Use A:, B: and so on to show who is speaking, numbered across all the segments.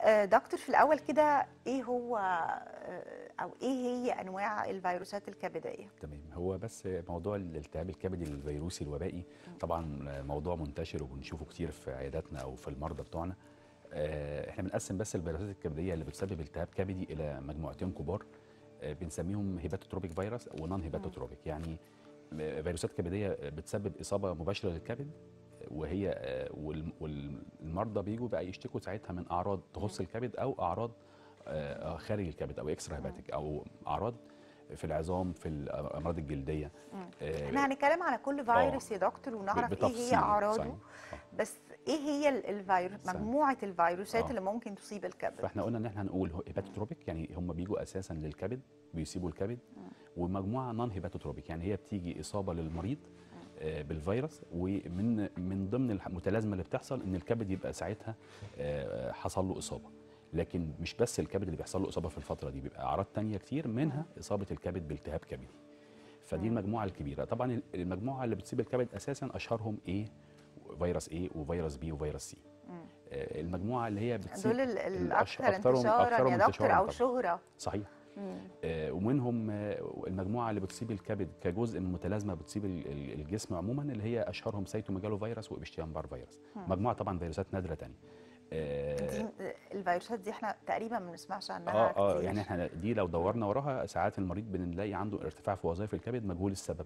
A: آه، دكتور في الاول كده ايه هو آه، او ايه هي انواع الفيروسات الكبديه
B: تمام هو بس موضوع الالتهاب الكبدي الفيروسي الوبائي طبعا موضوع منتشر وبنشوفه كتير في عياداتنا او في المرضى بتوعنا آه، احنا بنقسم بس الفيروسات الكبديه اللي بتسبب التهاب كبدي الى مجموعتين كبار آه، بنسميهم هيباتوتروبيك فيروس ونون هيباتوتروبيك يعني فيروسات كبديه بتسبب اصابه مباشره للكبد وهي آه، والم- والمرضى بيجوا بقى يشتكوا ساعتها من اعراض تخص الكبد او اعراض آه، خارج الكبد او اكسترا هيباتيك او اعراض في العظام في الامراض الجلديه آه،
A: احنا هنتكلم على كل فيروس يا دكتور ونعرف ايه هي
B: بتفصيل،
A: اعراضه
B: صحيح. آه.
A: بس ايه هي ال- الفيروس
B: صحيح.
A: مجموعه الفيروسات
B: آه.
A: اللي ممكن تصيب الكبد
B: فاحنا قلنا ان احنا هنقول هيباتوتروبيك يعني هم بيجوا اساسا للكبد بيسيبوا الكبد ومجموعه نون هيباتوتروبيك يعني هي بتيجي اصابه للمريض آه، بالفيروس ومن من ضمن المتلازمه اللي بتحصل ان الكبد يبقى ساعتها آه، حصل له اصابه لكن مش بس الكبد اللي بيحصل له اصابه في الفتره دي بيبقى اعراض تانية كتير منها اصابه الكبد بالتهاب كبدي فدي المجموعه الكبيره طبعا المجموعه اللي بتصيب الكبد اساسا اشهرهم ايه فيروس ايه وفيروس بي وفيروس سي آه، المجموعه اللي هي بتصيب
A: دول ال-
B: الأش-
A: الاكثر
B: أكثرهم-
A: انتشارا
B: أكثرهم
A: يا دكتور
B: انتشاراً
A: او
B: طبعاً.
A: شهره
B: صحيح آه، ومنهم آه، المجموعه اللي بتصيب الكبد كجزء من متلازمه بتصيب ال- ال- الجسم عموما اللي هي اشهرهم سيتوميجالو فيروس وابشتيان بار فيروس مجموعه طبعا فيروسات نادره تانية آه،
A: دي الفيروسات دي احنا تقريبا ما بنسمعش عنها
B: اه اه
A: كتير.
B: يعني احنا دي لو دورنا وراها ساعات المريض بنلاقي عنده ارتفاع في وظائف الكبد مجهول السبب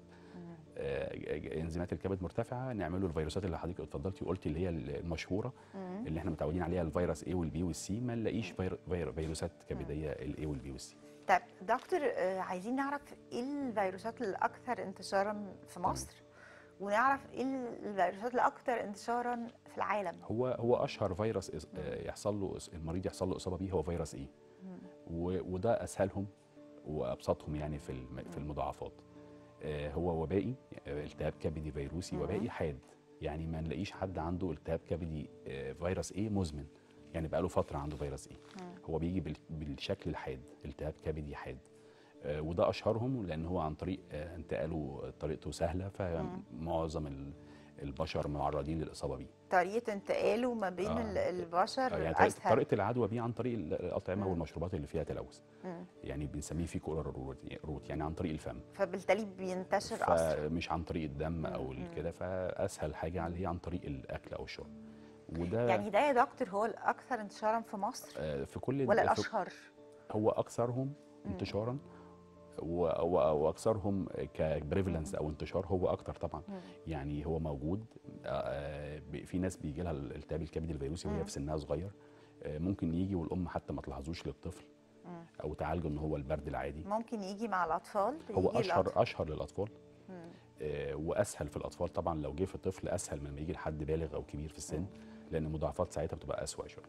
B: آه انزيمات الكبد مرتفعه نعمل له الفيروسات اللي حضرتك اتفضلتي وقلتي اللي هي المشهوره اللي احنا متعودين عليها الفيروس اي والبي والسي ما نلاقيش فير فير فيروسات كبديه الاي والبي والسي
A: طيب دكتور آه، عايزين نعرف ايه الفيروسات الاكثر انتشارا في مصر ونعرف ايه الفيروسات الاكثر انتشارا في العالم
B: هو هو اشهر فيروس إص- آه، يحصل له إص- المريض يحصل له اصابه بيه هو فيروس اي و- وده اسهلهم وابسطهم يعني في الم- في المضاعفات آه، هو وبائي آه، التهاب كبدي فيروسي وبائي حاد يعني ما نلاقيش حد عنده التهاب كبدي آه، فيروس ايه مزمن يعني بقاله فتره عنده فيروس ايه هو بيجي بال- بالشكل الحاد التهاب كبدي حاد آه، وده اشهرهم لان هو عن طريق آه، انتقاله طريقته سهله فمعظم ال- البشر معرضين للاصابه بيه
A: طريقه انتقاله ما بين
B: آه.
A: ال- البشر
B: آه، يعني طريقه
A: اسهل
B: طريقه العدوى بيه عن طريق ال- الاطعمه والمشروبات اللي فيها تلوث يعني بنسميه فيكو اورال روت يعني عن طريق الفم
A: فبالتالي بينتشر اسرع
B: فمش عن طريق الدم او كده فاسهل حاجه اللي هي عن طريق الاكل او الشرب وده
A: يعني ده يا دكتور هو الاكثر انتشارا في مصر
B: آه، في كل
A: ولا
B: في-
A: الاشهر
B: هو اكثرهم انتشارا و- و- واكثرهم كبريفلنس او انتشار هو اكتر طبعا يعني هو موجود آه، ب- في ناس بيجي لها الالتهاب الكبدي الفيروسي وهي في سنها صغير آه، ممكن يجي والام حتى ما تلاحظوش للطفل او تعالجه ان هو البرد العادي
A: ممكن يجي مع الاطفال
B: هو
A: يجي
B: اشهر
A: الأطفال.
B: اشهر للاطفال آه، واسهل في الاطفال طبعا لو جه في طفل اسهل من لما يجي لحد بالغ او كبير في السن لان المضاعفات ساعتها بتبقى اسوأ شويه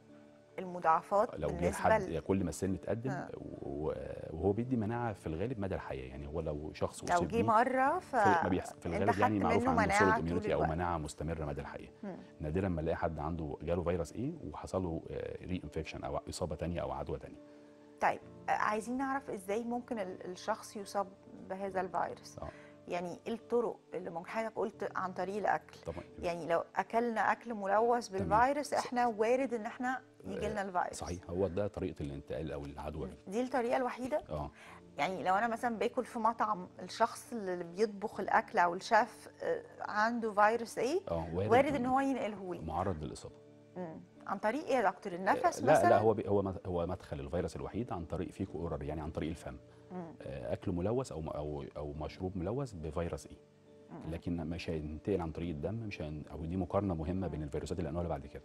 A: المضاعفات
B: لو جه
A: بالنسبه
B: لحد
A: ل-
B: يعني كل ما السن اتقدم
A: آه.
B: و- وهو بيدي مناعه في الغالب مدى الحياه يعني هو لو شخص
A: لو
B: أصيب
A: جه
B: بيه
A: مره ف
B: في ما بيحصل في
A: انت
B: الغالب يعني
A: خدت
B: معروف
A: منه
B: عنه
A: مناعه
B: سوليد
A: طول
B: اميونيتي او
A: الوقت.
B: مناعه مستمره مدى الحياه نادرا ما نلاقي حد عنده جاله فيروس ايه وحصل له ري انفكشن او اصابه تانية او عدوى تانية
A: طيب آه، عايزين نعرف ازاي ممكن ال- الشخص يصاب بهذا الفيروس
B: اه
A: يعني ايه الطرق اللي ممكن حضرتك قلت عن طريق الاكل
B: طبعا
A: يعني لو اكلنا اكل ملوث
B: تمام.
A: بالفيروس احنا وارد ان احنا يجي لنا الفيروس
B: صحيح هو ده طريقه الانتقال او العدوى بيه
A: دي الطريقه الوحيده
B: اه
A: يعني لو انا مثلا باكل في مطعم الشخص اللي بيطبخ الاكل او الشيف آه، عنده فيروس ايه
B: اه
A: وارد ان هو ينقله لي
B: معرض للاصابه
A: مم. عن طريق ايه يا دكتور النفس
B: لا
A: مثلا
B: لا هو بي هو مد- هو مدخل الفيروس الوحيد عن طريق فيكو اورال يعني عن طريق الفم آه، اكل ملوث او او او مشروب ملوث بفيروس ايه لكن مش هينتقل عن طريق الدم مش هين او دي مقارنه مهمه بين الفيروسات الانواع اللي بعد كده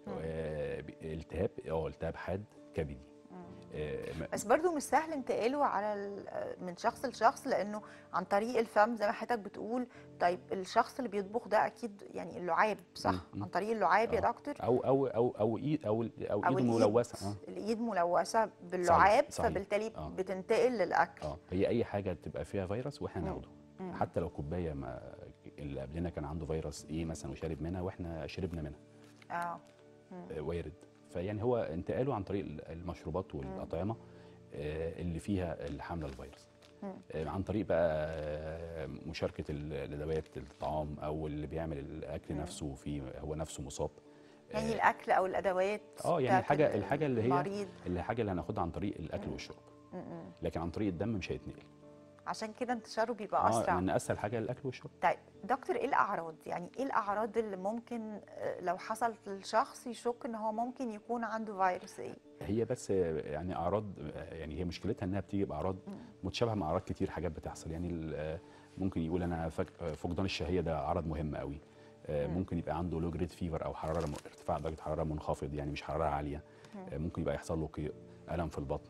B: آه، ب- التهاب اه التهاب حاد كبدي آه، م-
A: بس برضو مش سهل انتقاله على ال- من شخص لشخص لانه عن طريق الفم زي ما حضرتك بتقول طيب الشخص اللي بيطبخ ده اكيد يعني اللعاب صح
B: مم.
A: عن طريق اللعاب يا
B: آه.
A: دكتور
B: او او او او ايد او او
A: او
B: ايده ملوثه اه
A: الايد ملوثه باللعاب
B: صحيح.
A: فبالتالي
B: آه.
A: بتنتقل للاكل
B: اه هي اي حاجه تبقى فيها فيروس واحنا ناخده حتى لو كوبايه ما اللي قبلنا كان عنده فيروس ايه مثلا وشارب منها واحنا شربنا منها
A: اه
B: آه، وارد فيعني هو انتقاله عن طريق المشروبات والاطعمه آه، اللي فيها اللي حامله الفيروس آه، عن طريق بقى آه، مشاركه ال- الادوات الطعام او اللي بيعمل الاكل نفسه في هو نفسه مصاب
A: يعني
B: آه،
A: الاكل او الادوات
B: اه يعني
A: بتاعت
B: الحاجه
A: ال-
B: الحاجه اللي هي
A: المريض
B: الحاجه اللي هناخدها عن طريق الاكل والشرب
A: م- م.
B: لكن عن طريق الدم مش هيتنقل
A: عشان كده انتشاره بيبقى
B: اه
A: اسرع
B: لان اسهل حاجه الاكل والشرب
A: طيب دكتور ايه الاعراض يعني ايه الاعراض اللي ممكن آه، لو حصلت للشخص يشك ان هو ممكن يكون عنده فيروس ايه
B: هي بس يعني اعراض يعني هي مشكلتها انها بتيجي باعراض متشابهه مع اعراض كتير حاجات بتحصل يعني ال- ممكن يقول انا فك- فقدان الشهيه ده عرض مهم قوي آه، ممكن يبقى عنده لو جريد فيفر او حراره م- ارتفاع درجه حراره منخفض يعني مش حراره عاليه آه، ممكن يبقى يحصل له قيء الم في البطن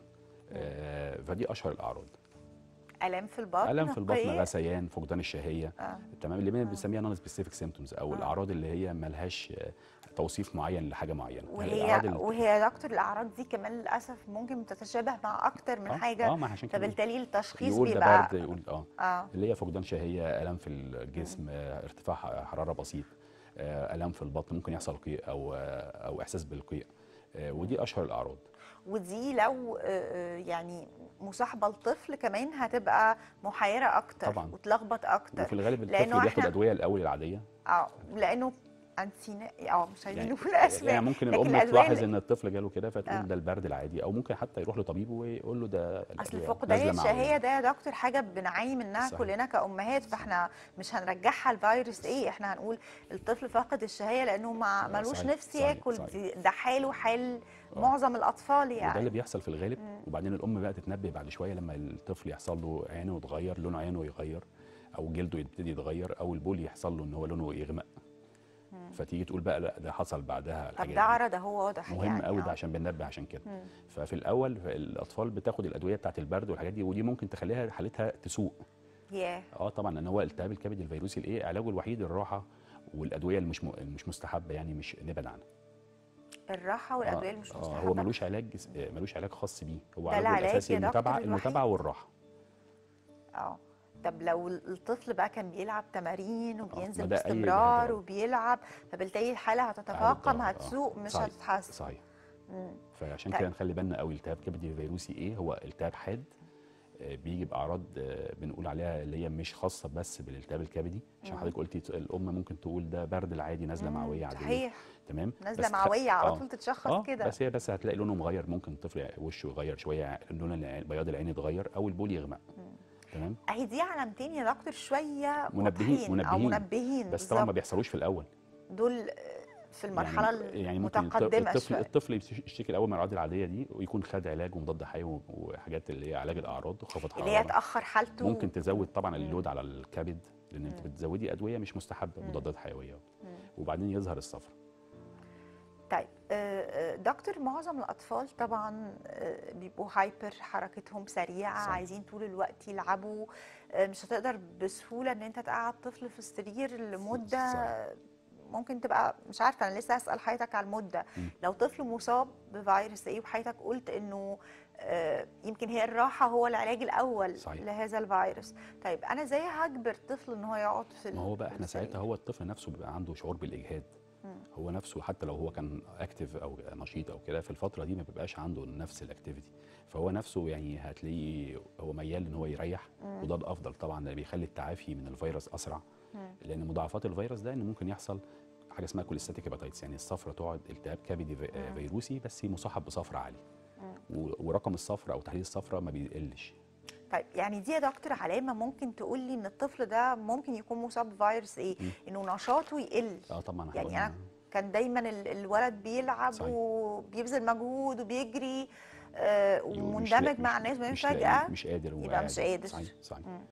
B: آه، فدي اشهر الاعراض
A: الام في البطن
B: الم في البطن
A: قيء.
B: غثيان فقدان الشهيه
A: آه.
B: تمام اللي بنسميها نون سبيسيفيك سيمتومز او
A: آه.
B: الاعراض اللي هي ملهاش آه، توصيف معين لحاجه معينه
A: وهي
B: الأعراض اللي-
A: وهي يا دكتور الاعراض دي كمان للاسف ممكن تتشابه مع اكتر من
B: آه،
A: حاجه
B: اه ما عشان كده
A: فبالتالي التشخيص
B: يقول ده
A: بيبقى
B: برد يقول اه
A: اه
B: اللي هي فقدان شهيه الم في الجسم آه، ارتفاع ح- حراره بسيط آه، الم في البطن ممكن يحصل قيء او آه، او احساس بالقيء آه، ودي اشهر الاعراض
A: ودي لو آه، آه، يعني مصاحبه لطفل كمان هتبقى محيره اكتر
B: طبعاً.
A: وتلخبط اكتر
B: وفي الغالب
A: لأنه
B: الطفل بياخد
A: إحنا-
B: ادويه الاول العاديه
A: اه لانه انسينا اه مش عايزين
B: يعني
A: نقول اسماء
B: يعني ممكن
A: لكن
B: الام
A: الأدوية
B: تلاحظ
A: اللي-
B: ان الطفل جاله كده فتقول
A: آه.
B: ده البرد العادي او ممكن حتى يروح لطبيب ويقول له ده
A: اصل
B: الأدوية
A: فقدان
B: نازلة معوية.
A: الشهيه ده يا دكتور حاجه بنعاني منها
B: صحيح.
A: كلنا كامهات فاحنا مش هنرجعها الفيروس ايه احنا هنقول الطفل فاقد الشهيه لانه ما
B: آه،
A: ملوش
B: صحيح،
A: نفس
B: صحيح،
A: ياكل
B: صحيح.
A: دي- ده حاله حال
B: آه.
A: معظم الاطفال
B: وده اللي
A: يعني
B: بيحصل في الغالب وبعدين الام بقى تتنبه بعد شويه لما الطفل يحصل له عينه يتغير لون عينه يغير او جلده يبتدي يتغير او البول يحصل له ان هو لونه يغمق فتيجي تقول بقى لا ده حصل بعدها
A: طب
B: الحاجات
A: ده
B: دي.
A: عرض اهو واضح
B: مهم
A: يعني
B: قوي
A: آه.
B: ده عشان بننبه عشان كده
A: مم.
B: ففي الاول الاطفال بتاخد الادويه بتاعت البرد والحاجات دي ودي ممكن تخليها حالتها تسوء
A: ياه
B: اه طبعا لان هو التهاب الكبد الفيروسي الايه علاجه الوحيد الراحه والادويه اللي مش م... مش مستحبه يعني مش نبعد عنها
A: الراحه والادويه اللي مش
B: آه
A: مستحبه
B: هو ملوش علاج آه، ملوش علاج خاص بيه هو
A: ده
B: علاجه
A: العلاج
B: الاساسي
A: يا دكتور
B: المتابعه
A: الوحيد؟
B: المتابعه والراحه
A: اه طب لو الطفل بقى كان بيلعب تمارين وبينزل
B: ما ده أي
A: باستمرار
B: جهاز، آه.
A: وبيلعب فبالتالي الحاله هتتفاقم
B: آه،
A: هتسوء مش
B: صحيح،
A: هتتحسن
B: صحيح
A: مم.
B: فعشان
A: طيب.
B: كده نخلي بالنا قوي التهاب كبدي فيروسي ايه هو التهاب حاد آه، بيجي باعراض آه، بنقول عليها اللي هي مش خاصه بس بالالتهاب الكبدي عشان
A: مم.
B: حضرتك قلتي ت- الام ممكن تقول ده برد العادي نازله
A: مم،
B: معويه عاديه
A: صحيح
B: تمام
A: نازله
B: بس خ-
A: معويه على
B: آه.
A: طول تتشخص
B: اه
A: كده
B: بس هي بس هتلاقي لونه مغير ممكن الطفل وشه يغير شويه لون الع- بياض العين يتغير او البول يغمق
A: مم.
B: تمام
A: اهي دي علامتين يا دكتور شويه
B: منبهين-
A: واضحين او
B: منبهين.
A: منبهين
B: بس طبعا ما
A: بالظبط.
B: بيحصلوش في الاول
A: دول آه، في المرحله
B: يعني, يعني ممكن الط-
A: المتقدمه
B: الطفل
A: شويه
B: الطفل يشتكي الاول من الاعراض العاديه دي ويكون خد علاج ومضاد حيوي وحاجات اللي هي علاج الاعراض وخفض
A: اللي هي
B: حراره
A: تاخر حالته
B: ممكن تزود طبعا
A: مم.
B: اللود على الكبد لان انت
A: مم.
B: بتزودي ادويه مش مستحبه
A: مم.
B: مضادات حيويه
A: مم.
B: وبعدين يظهر الصفر
A: طيب آه، آه، دكتور معظم الاطفال طبعا آه، بيبقوا هايبر حركتهم سريعه
B: صح.
A: عايزين طول الوقت يلعبوا آه، مش هتقدر بسهوله ان انت تقعد طفل في السرير لمده
B: صح.
A: ممكن تبقى مش عارفه انا لسه اسال حضرتك على المده
B: مم.
A: لو طفل مصاب بفيروس ايه وحضرتك قلت انه آه، يمكن هي الراحه هو العلاج الاول
B: صحيح.
A: لهذا الفيروس طيب انا ازاي هجبر طفل ان هو يقعد في
B: ما هو بقى
A: في
B: احنا
A: السرير؟
B: ساعتها هو الطفل نفسه بيبقى عنده شعور بالاجهاد
A: مم.
B: هو نفسه حتى لو هو كان اكتف او نشيط او كده في الفتره دي ما بيبقاش عنده نفس الاكتيفيتي فهو نفسه يعني هتلاقيه هو ميال ان هو يريح
A: مم.
B: وده الافضل طبعا ده بيخلي التعافي من الفيروس اسرع
A: مم.
B: لان مضاعفات الفيروس ده ان ممكن يحصل حاجه اسمها كوليستاتيك هيباتيتس يعني الصفرة تقعد التهاب كبدي في-
A: مم.
B: فيروسي بس مصاحب بصفرة عالي
A: مم.
B: و- ورقم الصفرة او تحليل الصفرة ما بيقلش
A: طيب يعني دي يا دكتور علامه ممكن تقول لي ان الطفل ده ممكن يكون مصاب بفيروس ايه
B: مم.
A: انه نشاطه يقل
B: اه طبعا إحنا
A: يعني
B: قلنا-
A: أنا كان دايما ال- الولد بيلعب
B: صحيح.
A: وبيبذل مجهود وبيجري آه
B: يقول مش
A: ومندمج
B: لا-
A: مع
B: مش-
A: الناس وبعدين
B: مش لاقي-
A: فجاه
B: مش قادر
A: يبقى مش
B: وقاعد.
A: قادر.
B: صحيح صحيح
A: مم.